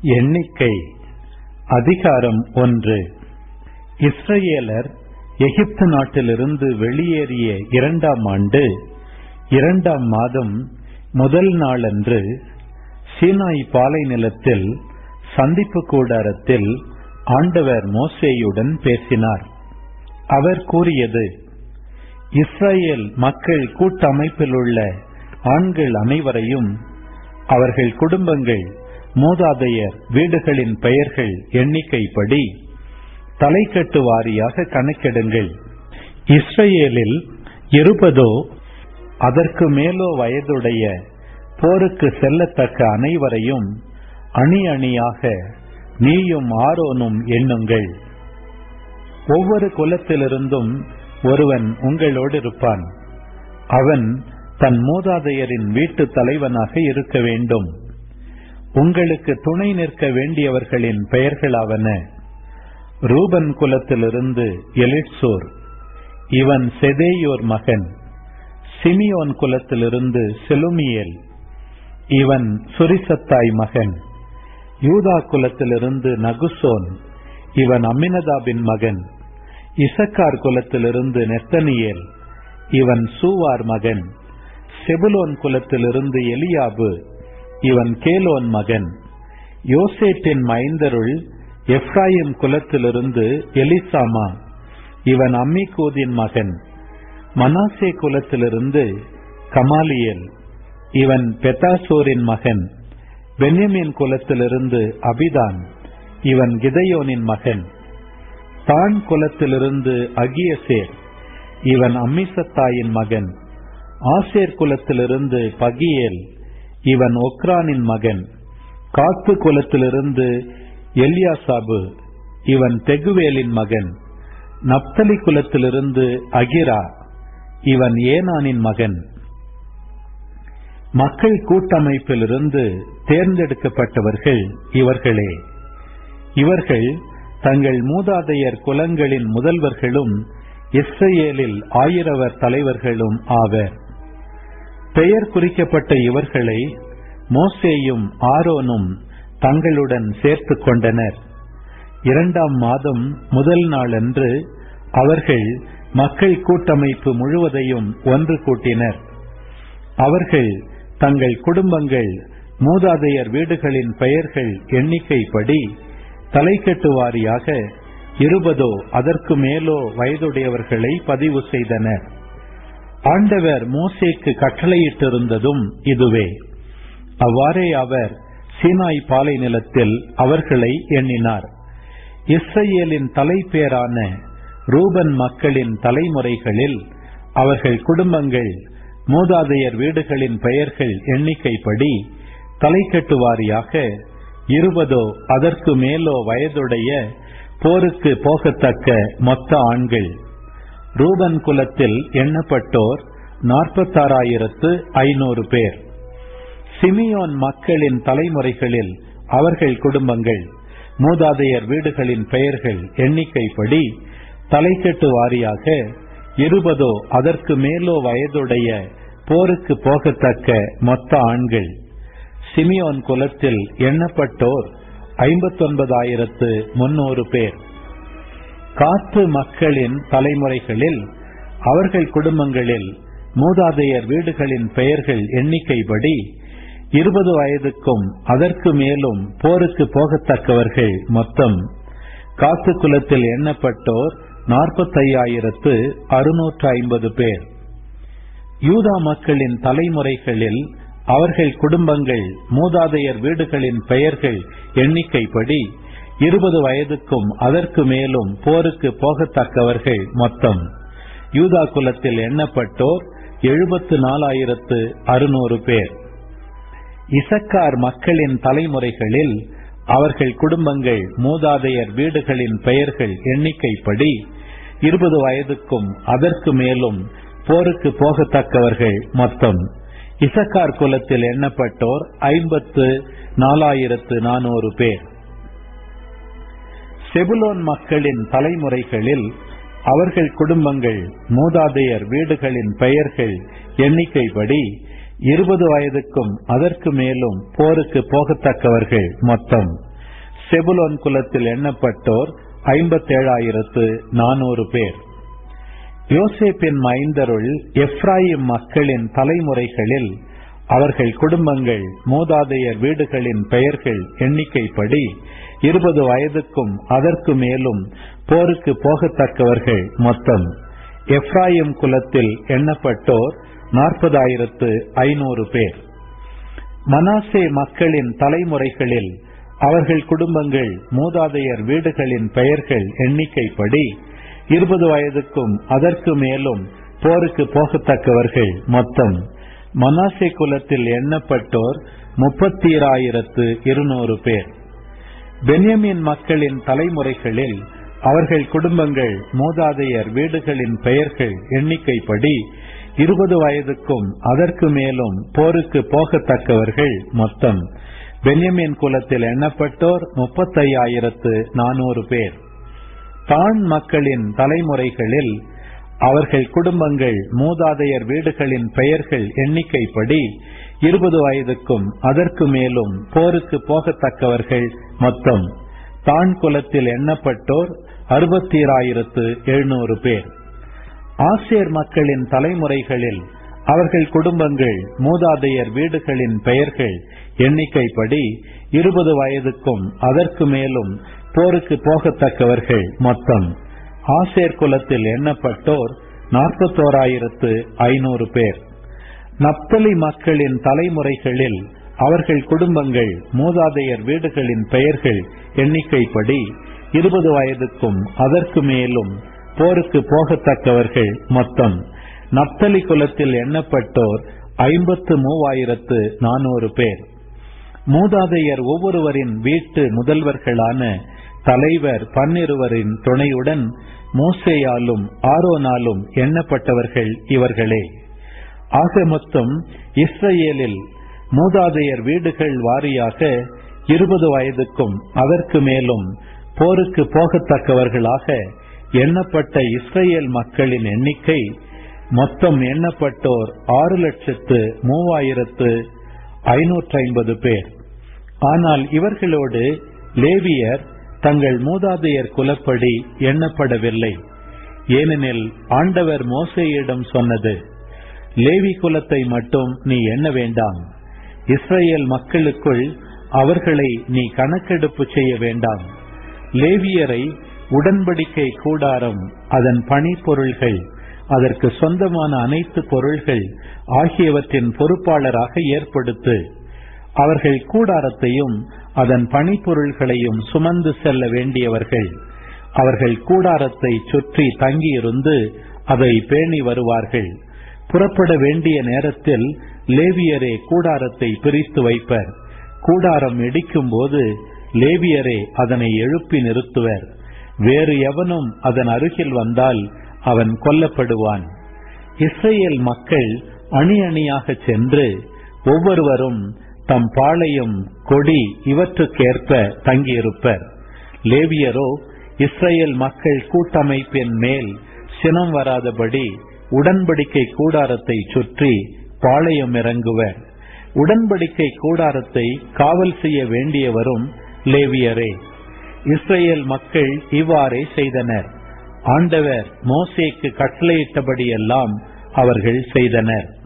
எண்ணிக்கை அதிகாரம் ஒன்று இஸ்ரவேலர் எகிப்து நாட்டிலிருந்து வெளியேறிய இரண்டாம் ஆண்டு இரண்டாம் மாதம் முதல் நாளன்று சீனாய் பாலை நிலத்தில் சந்திப்பு கூடாரத்தில் ஆண்டவர் மோசேயுடன் பேசினார் அவர் கூறியது இஸ்ரேல் மக்கள் கூட்டமைப்பில் உள்ள ஆண்கள் அனைவரையும் அவர்கள் குடும்பங்கள் மூதாதையர் வீடுகளின் பெயர்கள் எண்ணிக்கைப்படி தலைக்கட்டு வாரியாக கணக்கெடுங்கள் இஸ்ரேலில் இருபதோ அதற்கு மேலோ வயதுடைய போருக்கு செல்லத்தக்க அனைவரையும் அணி அணியாக நீயும் ஆரோனும் எண்ணுங்கள் ஒவ்வொரு குலத்திலிருந்தும் ஒருவன் உங்களோடு இருப்பான் அவன் தன் மூதாதையரின் வீட்டு தலைவனாக இருக்க வேண்டும் உங்களுக்கு துணை நிற்க வேண்டியவர்களின் பெயர்களாவன ரூபன் குலத்திலிருந்து எலிட்சோர் இவன் செதேயோர் மகன் சிமியோன் குலத்திலிருந்து செலுமியேல் இவன் சுரிசத்தாய் மகன் யூதா குலத்திலிருந்து நகுசோன் இவன் அம்மினதாபின் மகன் இசக்கார் குலத்திலிருந்து நெத்தனியேல் இவன் சூவார் மகன் செபுலோன் குலத்திலிருந்து எலியாபு இவன் கேலோன் மகன் யோசேட்டின் மைந்தருள் எப்ராயிம் குலத்திலிருந்து எலிசாமா இவன் அம்மிகூதின் மகன் மனாசே குலத்திலிருந்து கமாலியல் இவன் பெத்தாசோரின் மகன் பென்யமின் குலத்திலிருந்து அபிதான் இவன் கிதையோனின் மகன் தான் குலத்திலிருந்து அகியசேர் இவன் அம்மிசத்தாயின் மகன் ஆசேர் குலத்திலிருந்து பகியேல் இவன் ஒக்ரானின் மகன் காத்து குலத்திலிருந்து எல்யாசாபு இவன் தெகுவேலின் மகன் நப்தலி குலத்திலிருந்து அகிரா இவன் ஏனானின் மகன் மக்கள் கூட்டமைப்பிலிருந்து தேர்ந்தெடுக்கப்பட்டவர்கள் இவர்களே இவர்கள் தங்கள் மூதாதையர் குலங்களின் முதல்வர்களும் இஸ்ரேலில் ஆயிரவர் தலைவர்களும் ஆவர் பெயர் குறிக்கப்பட்ட இவர்களை மோசேயும் ஆரோனும் தங்களுடன் சேர்த்துக் கொண்டனர் இரண்டாம் மாதம் முதல் நாளன்று அவர்கள் மக்கள் கூட்டமைப்பு முழுவதையும் ஒன்று கூட்டினர் அவர்கள் தங்கள் குடும்பங்கள் மூதாதையர் வீடுகளின் பெயர்கள் எண்ணிக்கைப்படி தலைக்கட்டு வாரியாக இருபதோ அதற்கு மேலோ வயதுடையவர்களை பதிவு செய்தனர் ஆண்டவர் மோசேக்கு கட்டளையிட்டிருந்ததும் இதுவே அவ்வாறே அவர் சீனாய் பாலை நிலத்தில் அவர்களை எண்ணினார் இஸ்ரேலின் தலைப்பேரான ரூபன் மக்களின் தலைமுறைகளில் அவர்கள் குடும்பங்கள் மூதாதையர் வீடுகளின் பெயர்கள் எண்ணிக்கைப்படி தலைக்கட்டு வாரியாக இருபதோ அதற்கு மேலோ வயதுடைய போருக்கு போகத்தக்க மொத்த ஆண்கள் ரூபன் குலத்தில் எண்ணப்பட்டோர் நாற்பத்தாறாயிரத்து ஐநூறு பேர் சிமியோன் மக்களின் தலைமுறைகளில் அவர்கள் குடும்பங்கள் மூதாதையர் வீடுகளின் பெயர்கள் எண்ணிக்கைப்படி தலைக்கட்டு வாரியாக இருபதோ அதற்கு மேலோ வயதுடைய போருக்கு போகத்தக்க மொத்த ஆண்கள் சிமியோன் குலத்தில் எண்ணப்பட்டோர் ஐம்பத்தொன்பதாயிரத்து முன்னூறு பேர் காத்து மக்களின் தலைமுறைகளில் அவர்கள் குடும்பங்களில் மூதாதையர் வீடுகளின் பெயர்கள் எண்ணிக்கைப்படி இருபது வயதுக்கும் அதற்கு மேலும் போருக்கு போகத்தக்கவர்கள் மொத்தம் காத்து குலத்தில் எண்ணப்பட்டோர் நாற்பத்தையாயிரத்து அறுநூற்று ஐம்பது பேர் யூதா மக்களின் தலைமுறைகளில் அவர்கள் குடும்பங்கள் மூதாதையர் வீடுகளின் பெயர்கள் எண்ணிக்கைப்படி இருபது வயதுக்கும் அதற்கு மேலும் போருக்கு போகத்தக்கவர்கள் மொத்தம் யூதா குலத்தில் எண்ணப்பட்டோர் எழுபத்து நாலாயிரத்து அறுநூறு பேர் இசக்கார் மக்களின் தலைமுறைகளில் அவர்கள் குடும்பங்கள் மூதாதையர் வீடுகளின் பெயர்கள் எண்ணிக்கைப்படி இருபது வயதுக்கும் அதற்கு மேலும் போருக்கு போகத்தக்கவர்கள் மொத்தம் இசக்கார் குலத்தில் எண்ணப்பட்டோர் ஐம்பத்து நாலாயிரத்து நானூறு பேர் செபுலோன் மக்களின் தலைமுறைகளில் அவர்கள் குடும்பங்கள் மூதாதையர் வீடுகளின் பெயர்கள் எண்ணிக்கைப்படி இருபது வயதுக்கும் அதற்கு மேலும் போருக்கு போகத்தக்கவர்கள் மொத்தம் செபுலோன் குலத்தில் எண்ணப்பட்டோர் ஐம்பத்தேழாயிரத்து நானூறு பேர் யோசேப்பின் மைந்தருள் எப்ராயிம் மக்களின் தலைமுறைகளில் அவர்கள் குடும்பங்கள் மூதாதையர் வீடுகளின் பெயர்கள் எண்ணிக்கைப்படி இருபது வயதுக்கும் அதற்கு மேலும் போருக்கு போகத்தக்கவர்கள் மொத்தம் எப்ராயிம் குலத்தில் எண்ணப்பட்டோர் நாற்பதாயிரத்து ஐநூறு பேர் மனாசே மக்களின் தலைமுறைகளில் அவர்கள் குடும்பங்கள் மூதாதையர் வீடுகளின் பெயர்கள் எண்ணிக்கைப்படி இருபது வயதுக்கும் அதற்கு மேலும் போருக்கு போகத்தக்கவர்கள் மொத்தம் மனாசே குலத்தில் எண்ணப்பட்டோர் முப்பத்தீராயிரத்து இருநூறு பேர் பென்யமின் மக்களின் தலைமுறைகளில் அவர்கள் குடும்பங்கள் மூதாதையர் வீடுகளின் பெயர்கள் எண்ணிக்கைப்படி இருபது வயதுக்கும் அதற்கு மேலும் போருக்கு போகத்தக்கவர்கள் மொத்தம் பென்யமின் குலத்தில் எண்ணப்பட்டோர் முப்பத்தையாயிரத்து நானூறு பேர் தான் மக்களின் தலைமுறைகளில் அவர்கள் குடும்பங்கள் மூதாதையர் வீடுகளின் பெயர்கள் எண்ணிக்கைப்படி இருபது வயதுக்கும் அதற்கு மேலும் போருக்கு போகத்தக்கவர்கள் மொத்தம் தான் குலத்தில் எண்ணப்பட்டோர் அறுபத்தீராயிரத்து எழுநூறு பேர் ஆசியர் மக்களின் தலைமுறைகளில் அவர்கள் குடும்பங்கள் மூதாதையர் வீடுகளின் பெயர்கள் எண்ணிக்கைப்படி இருபது வயதுக்கும் அதற்கு மேலும் போருக்கு போகத்தக்கவர்கள் மொத்தம் ஆசேர் குலத்தில் எண்ணப்பட்டோர் நாற்பத்தோராயிரத்து ஐநூறு பேர் நப்தலி மக்களின் தலைமுறைகளில் அவர்கள் குடும்பங்கள் மூதாதையர் வீடுகளின் பெயர்கள் எண்ணிக்கைப்படி இருபது வயதுக்கும் அதற்கு மேலும் போருக்கு போகத்தக்கவர்கள் மொத்தம் நப்தலி குலத்தில் எண்ணப்பட்டோர் ஐம்பத்து மூவாயிரத்து நானூறு பேர் மூதாதையர் ஒவ்வொருவரின் வீட்டு முதல்வர்களான தலைவர் பன்னிருவரின் துணையுடன் மோசேயாலும் ஆரோனாலும் எண்ணப்பட்டவர்கள் இவர்களே ஆக மொத்தம் இஸ்ரேலில் மூதாதையர் வீடுகள் வாரியாக இருபது வயதுக்கும் அதற்கு மேலும் போருக்கு போகத்தக்கவர்களாக எண்ணப்பட்ட இஸ்ரேல் மக்களின் எண்ணிக்கை மொத்தம் எண்ணப்பட்டோர் ஆறு லட்சத்து மூவாயிரத்து ஐநூற்றி ஐம்பது பேர் ஆனால் இவர்களோடு லேவியர் தங்கள் மூதாதையர் குலப்படி எண்ணப்படவில்லை ஏனெனில் ஆண்டவர் மோசையிடம் சொன்னது லேவி குலத்தை மட்டும் நீ எண்ண வேண்டாம் இஸ்ரேல் மக்களுக்குள் அவர்களை நீ கணக்கெடுப்பு செய்ய வேண்டாம் லேவியரை உடன்படிக்கை கூடாரம் அதன் பணிப்பொருள்கள் அதற்கு சொந்தமான அனைத்து பொருள்கள் ஆகியவற்றின் பொறுப்பாளராக ஏற்படுத்து அவர்கள் கூடாரத்தையும் அதன் பணிப்பொருள்களையும் சுமந்து செல்ல வேண்டியவர்கள் அவர்கள் கூடாரத்தை சுற்றி தங்கியிருந்து அதை பேணி வருவார்கள் புறப்பட வேண்டிய நேரத்தில் லேவியரே கூடாரத்தை பிரித்து வைப்பர் கூடாரம் இடிக்கும் போது லேவியரே அதனை எழுப்பி நிறுத்துவர் வேறு எவனும் அதன் அருகில் வந்தால் அவன் கொல்லப்படுவான் இஸ்ரேல் மக்கள் அணி அணியாக சென்று ஒவ்வொருவரும் தம் பாளையம் கொடி இவற்றுக்கேற்ப தங்கியிருப்பர் லேவியரோ இஸ்ரேல் மக்கள் கூட்டமைப்பின் மேல் சினம் வராதபடி உடன்படிக்கை கூடாரத்தை சுற்றி பாளையம் இறங்குவர் உடன்படிக்கை கூடாரத்தை காவல் செய்ய வேண்டியவரும் லேவியரே இஸ்ரேல் மக்கள் இவ்வாறே செய்தனர் ஆண்டவர் மோசேக்கு கட்டளையிட்டபடியெல்லாம் அவர்கள் செய்தனர்